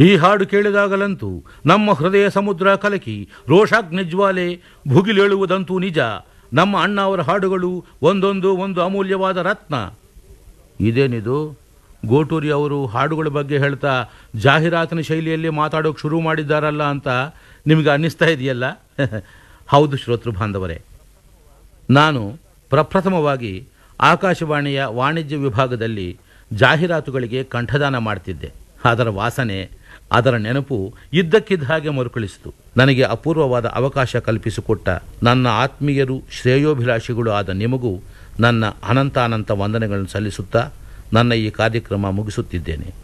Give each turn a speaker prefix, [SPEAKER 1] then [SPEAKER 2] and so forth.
[SPEAKER 1] ಈ ಹಾಡು ಕೇಳಿದಾಗಲಂತೂ ನಮ್ಮ ಹೃದಯ ಸಮುದ್ರ ಕಲಕಿ ರೋಷಾಗ್ನಿಜ್ವಾಲೆ ಭುಗಿಲೇಳುವುದಂತೂ ನಿಜ ನಮ್ಮ ಅಣ್ಣ ಅವರ ಹಾಡುಗಳು ಒಂದೊಂದು ಒಂದು ಅಮೂಲ್ಯವಾದ ರತ್ನ ಇದೇನಿದು ಗೋಟೂರಿ ಅವರು ಹಾಡುಗಳ ಬಗ್ಗೆ ಹೇಳ್ತಾ ಜಾಹೀರಾತಿನ ಶೈಲಿಯಲ್ಲಿ ಮಾತಾಡೋಕೆ ಶುರು ಮಾಡಿದ್ದಾರಲ್ಲ ಅಂತ ನಿಮಗೆ ಅನ್ನಿಸ್ತಾ ಇದೆಯಲ್ಲ ಹೌದು ಶ್ರೋತೃ ಬಾಂಧವರೇ ನಾನು ಪ್ರಪ್ರಥಮವಾಗಿ ಆಕಾಶವಾಣಿಯ ವಾಣಿಜ್ಯ ವಿಭಾಗದಲ್ಲಿ ಜಾಹೀರಾತುಗಳಿಗೆ ಕಂಠದಾನ ಮಾಡ್ತಿದ್ದೆ ಅದರ ವಾಸನೆ ಅದರ ನೆನಪು ಇದ್ದಕ್ಕಿದ್ದ ಹಾಗೆ ಮರುಕಳಿಸಿತು ನನಗೆ ಅಪೂರ್ವವಾದ ಅವಕಾಶ ಕಲ್ಪಿಸಿಕೊಟ್ಟ ನನ್ನ ಆತ್ಮೀಯರು ಶ್ರೇಯೋಭಿಲಾಷಿಗಳು ಆದ ನಿಮಗೂ ನನ್ನ ಅನಂತ ಅನಂತ ವಂದನೆಗಳನ್ನು ಸಲ್ಲಿಸುತ್ತಾ ನನ್ನ ಈ ಕಾರ್ಯಕ್ರಮ ಮುಗಿಸುತ್ತಿದ್ದೇನೆ